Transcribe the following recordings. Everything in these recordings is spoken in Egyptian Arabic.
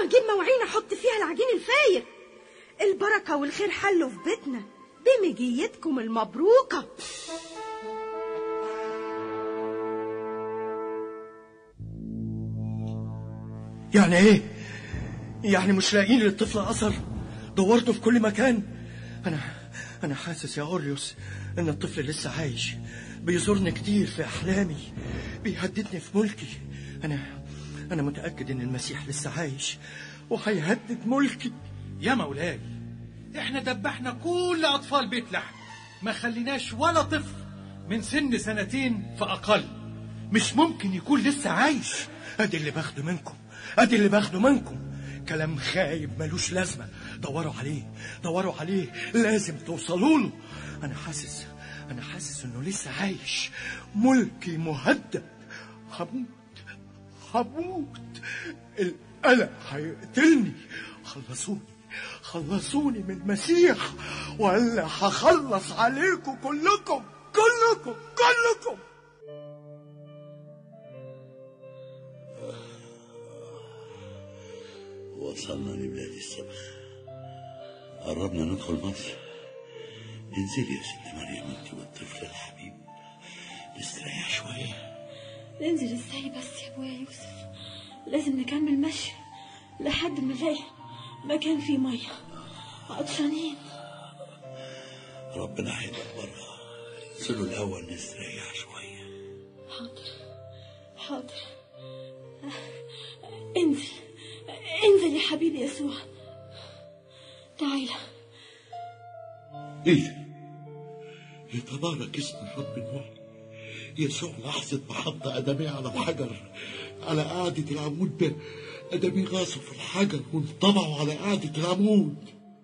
اجيب مواعين احط فيها العجين الفاير البركة والخير حلوا في بيتنا بمجيتكم المبروكة يعني ايه يعني مش لاقيين للطفل اثر دورته في كل مكان انا انا حاسس يا اوريوس ان الطفل لسه عايش بيزورني كتير في احلامي بيهددني في ملكي انا انا متاكد ان المسيح لسه عايش وهيهدد ملكي يا مولاي احنا دبحنا كل اطفال بيت لحم ما خليناش ولا طفل من سن سنتين فاقل مش ممكن يكون لسه عايش ادي اللي باخده منكم ادي اللي باخده منكم كلام خايب ملوش لازمة دوروا عليه دوروا عليه لازم توصلوا له انا حاسس انا حاسس انه لسه عايش ملكي مهدد هموت هموت القلق هيقتلني خلصوني خلصوني من المسيح ولا هخلص عليكم كلكم كلكم كلكم وصلنا لبلاد السبخ قربنا ندخل مصر انزلي يا ست مريم انت والطفل الحبيب نستريح شويه ننزل ازاي بس يا ابويا يوسف لازم نكمل مشي لحد ما نلاقي مكان فيه ميه عطشانين ربنا هيدبرها انزلوا الاول نستريح شويه حاضر حاضر انزل انزل يا حبيبي يسوع تعال ايه ده؟ يتبارك اسم الرب الواحد يسوع لحظة ما حط أدميه على الحجر على قاعدة العمود ده أدميه غاصوا في الحجر وانطبعوا على قاعدة العمود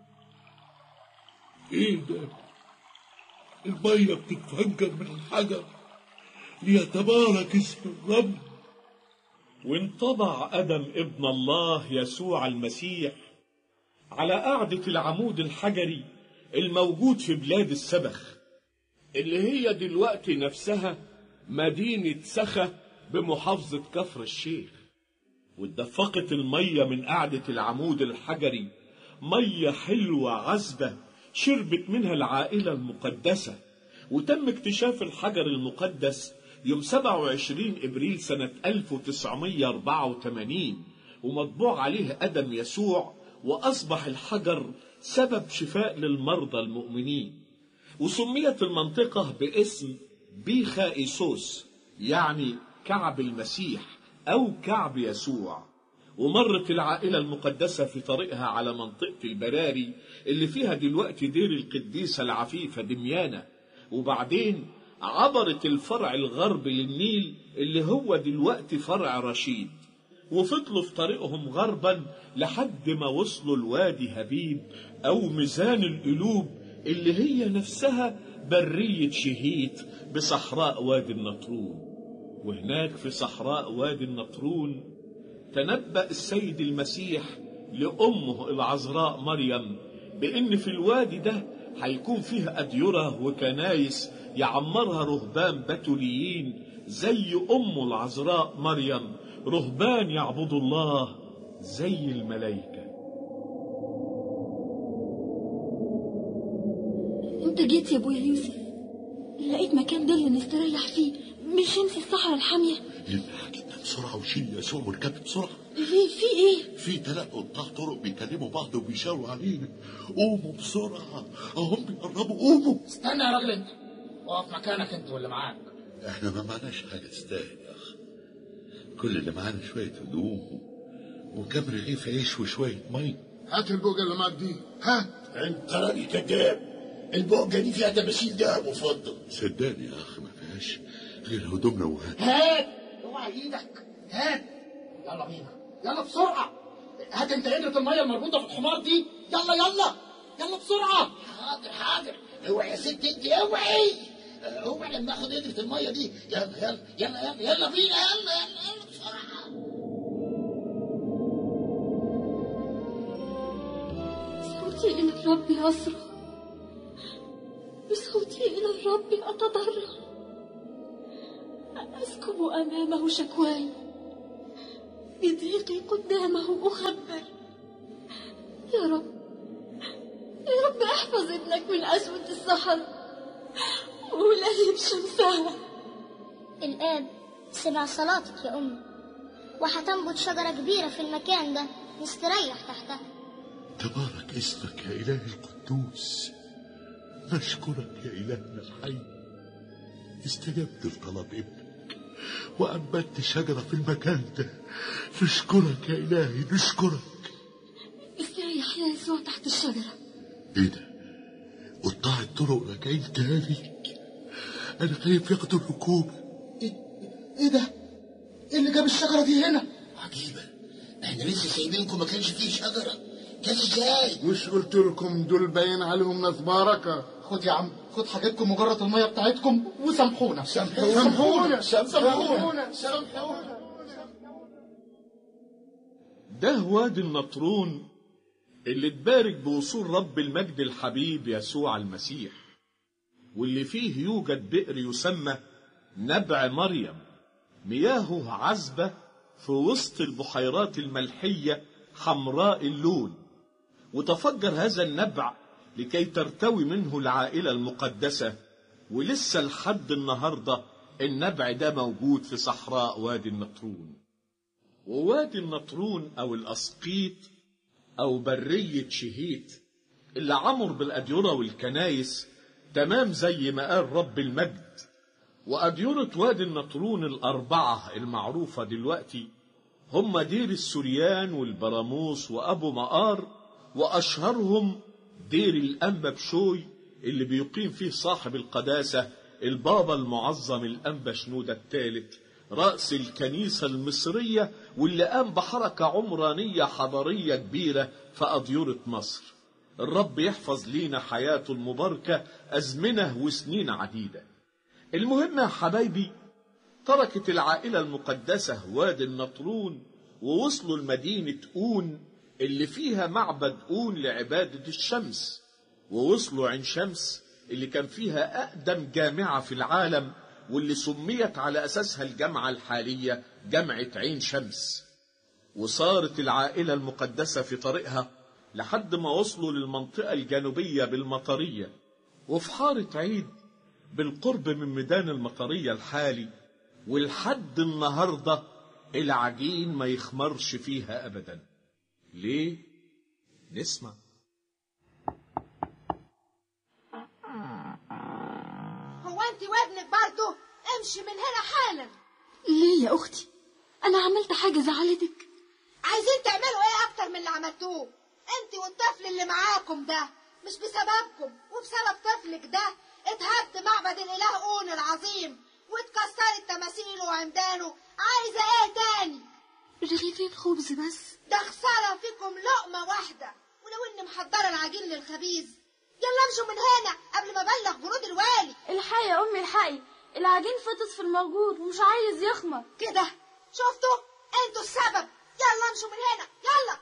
ايه ده؟ المية بتتفجر من الحجر ليتبارك اسم الرب وانطبع أدم ابن الله يسوع المسيح على قاعدة العمود الحجري الموجود في بلاد السبخ اللي هي دلوقتي نفسها مدينة سخة بمحافظة كفر الشيخ واتدفقت المية من قاعدة العمود الحجري مية حلوة عذبة شربت منها العائلة المقدسة وتم اكتشاف الحجر المقدس يوم 27 ابريل سنة 1984 ومطبوع عليه ادم يسوع واصبح الحجر سبب شفاء للمرضى المؤمنين وسميت المنطقة باسم بيخا إيسوس يعني كعب المسيح أو كعب يسوع ومرت العائلة المقدسة في طريقها على منطقة البراري اللي فيها دلوقتي دير القديسة العفيفة دميانة وبعدين عبرت الفرع الغربي للنيل اللي هو دلوقتي فرع رشيد وفضلوا في طريقهم غربا لحد ما وصلوا لوادي هبيب أو ميزان القلوب اللي هي نفسها برية شهيت بصحراء وادي النطرون وهناك في صحراء وادي النطرون تنبأ السيد المسيح لأمه العذراء مريم بأن في الوادي ده هيكون فيه أديرة وكنايس يعمرها رهبان بتوليين زي أمه العذراء مريم رهبان يعبدوا الله زي الملائكة انت جيت يا ابويا يوسف لقيت مكان ظل نستريح فيه من شمس الصحراء الحامية يبقى جدا بسرعة وشيل يسوع واركبي بسرعة في في ايه في تلات قطاع طرق بيكلموا بعض وبيشاوروا علينا قوموا بسرعة اهم بيقربوا قوموا استنى يا راجل انت اقف مكانك انت واللي معاك احنا ما معناش حاجة تستاهل يا اخ كل اللي معانا شوية هدوم وكام رغيف عيش وشوية مية هات البوجة اللي معاك دي هات انت راجل كذاب البوجة دي فيها تماثيل دهب وفضة صدقني يا اخ ما فيهاش غير هدومنا وهات هات اوعى ايدك هات يلا بينا يلا بسرعة هات انت قدرة المية المربوطة في الحمار دي يلا يلا يلا بسرعة حاضر حاضر اوعي يا ست انت اوعي اوعي لما اخد قدرة المية دي يلا يلا يلا يلا يلا بينا يلا يلا يلا بسرعة صوتي إلى الرب أصرخ بصوتي إلى الرب أتضرع أسكب أمامه شكواي بضيقي قدامه أخبر يا رب يا رب احفظ ابنك من قسوة الصحراء ولهب شمسها الآب سمع صلاتك يا أمي وهتنبت شجرة كبيرة في المكان ده نستريح تحتها تبارك اسمك يا إله القدوس نشكرك يا إلهنا الحي استجبت لطلب ابنك وأنبت شجرة في المكان ده نشكرك يا إلهي نشكرك استريح يا يسوع تحت الشجرة إيه ده قطاع الطرق راجعين تاني أنا خايف ياخدوا الركوب ايه إيه ده ايه اللي جاب الشجره دي هنا عجيبة احنا لسه سايبينكم ما كانش فيه شجرة كان ازاي مش قلت لكم دول باين عليهم ناس بركة خد يا عم خد حاجتكم مجرد الميه بتاعتكم وسامحونا سامحونا سامحونا سامحونا ده وادي النطرون اللي اتبارك بوصول رب المجد الحبيب يسوع المسيح واللي فيه يوجد بئر يسمى نبع مريم مياهه عذبة في وسط البحيرات الملحية حمراء اللون وتفجر هذا النبع لكي ترتوي منه العائلة المقدسة ولسه لحد النهاردة النبع ده موجود في صحراء وادي النطرون ووادي النطرون أو الأسقيط أو برية شهيت اللي عمر بالأديرة والكنايس تمام زي ما قال رب المجد وأديرة وادي النطرون الأربعة المعروفة دلوقتي هم دير السريان والبراموس وأبو مقار وأشهرهم دير الأنبا بشوي اللي بيقيم فيه صاحب القداسة البابا المعظم الأنبا شنودة الثالث رأس الكنيسة المصرية واللي قام بحركة عمرانية حضارية كبيرة في أديرة مصر الرب يحفظ لينا حياته المباركة أزمنة وسنين عديدة المهم يا حبايبي تركت العائلة المقدسة وادي النطرون ووصلوا لمدينة أون اللي فيها معبد أون لعبادة الشمس ووصلوا عين شمس اللي كان فيها أقدم جامعة في العالم واللي سميت على أساسها الجامعة الحالية جامعة عين شمس وصارت العائلة المقدسة في طريقها لحد ما وصلوا للمنطقة الجنوبية بالمطرية وفي حارة عيد بالقرب من ميدان المطرية الحالي ولحد النهاردة العجين ما يخمرش فيها أبدا ليه؟ نسمع هو انت وابنك برضه امشي من هنا حالا ليه يا أختي أنا عملت حاجة زعلتك عايزين تعملوا ايه اكتر من اللي عملتوه انت والطفل اللي معاكم ده مش بسببكم وبسبب طفلك ده اتهد معبد الاله اون العظيم واتكسرت تماثيله وعمدانه عايزه ايه تاني رغيفين خبز بس ده خساره فيكم لقمه واحده ولو اني محضره العجين للخبيز يلا امشوا من هنا قبل ما ابلغ جنود الوالي الحقي يا أمي الحقي العجين فطس في الموجود ومش عايز يخمر كده شفتوا انتوا السبب يلا امشوا من هنا يلا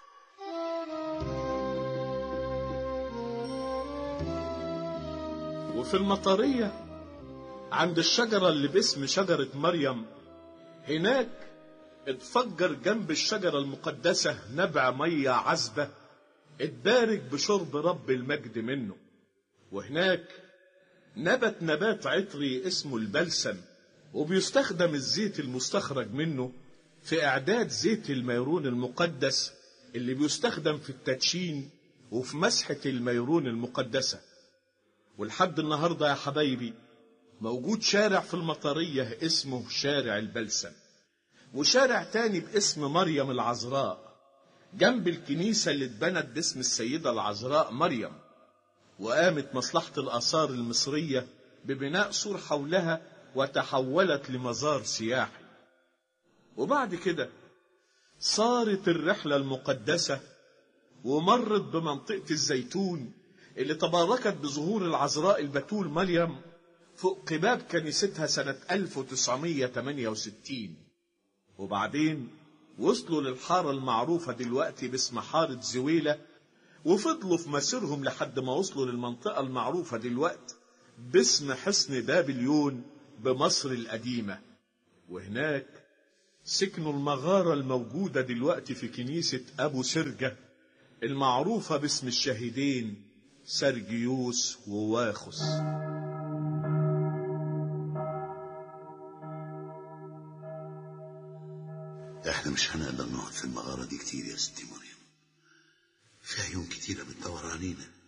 وفي المطرية عند الشجرة اللي باسم شجرة مريم هناك اتفجر جنب الشجرة المقدسة نبع مية عذبة اتبارك بشرب رب المجد منه وهناك نبت نبات عطري اسمه البلسم وبيستخدم الزيت المستخرج منه في إعداد زيت الميرون المقدس اللي بيستخدم في التدشين وفي مسحة الميرون المقدسة ولحد النهاردة يا حبايبي موجود شارع في المطرية اسمه شارع البلسم وشارع تاني باسم مريم العذراء جنب الكنيسة اللي اتبنت باسم السيدة العذراء مريم وقامت مصلحة الآثار المصرية ببناء سور حولها وتحولت لمزار سياحي وبعد كده صارت الرحلة المقدسة ومرت بمنطقة الزيتون اللي تباركت بظهور العذراء البتول مريم فوق قباب كنيستها سنة 1968 وبعدين وصلوا للحارة المعروفة دلوقتي باسم حارة زويلة وفضلوا في مسيرهم لحد ما وصلوا للمنطقة المعروفة دلوقتي باسم حصن بابليون بمصر القديمة وهناك سكنوا المغارة الموجودة دلوقتي في كنيسة أبو سرجة المعروفة باسم الشهيدين سرجيوس وواخس احنا مش هنقدر نقعد في المغارة دي كتير يا ستي مريم في عيون كتيرة بتدور علينا